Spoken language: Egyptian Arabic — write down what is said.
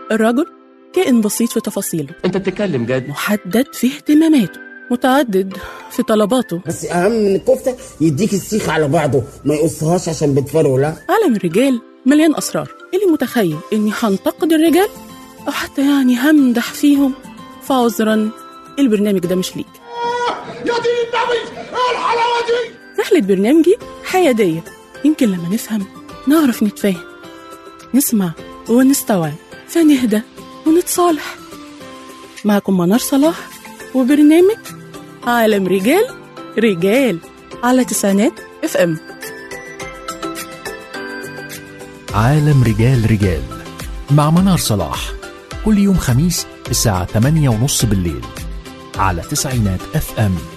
الرجل كائن بسيط في تفاصيله انت بتتكلم جد محدد في اهتماماته متعدد في طلباته بس اهم من الكفته يديك السيخ على بعضه ما يقصهاش عشان بتفرقوا لا عالم الرجال مليان أسرار اللي متخيل إني هنتقد الرجال أو حتى يعني همدح فيهم فعذرا البرنامج ده مش ليك يا دين النبي ايه الحلاوه دي رحلة برنامجي حيادية يمكن لما نفهم نعرف نتفاهم نسمع ونستوعب فنهدى ونتصالح معكم منار صلاح وبرنامج عالم رجال رجال على تسعينات اف ام عالم رجال رجال مع منار صلاح كل يوم خميس الساعة 8 ونص بالليل على تسعينات اف ام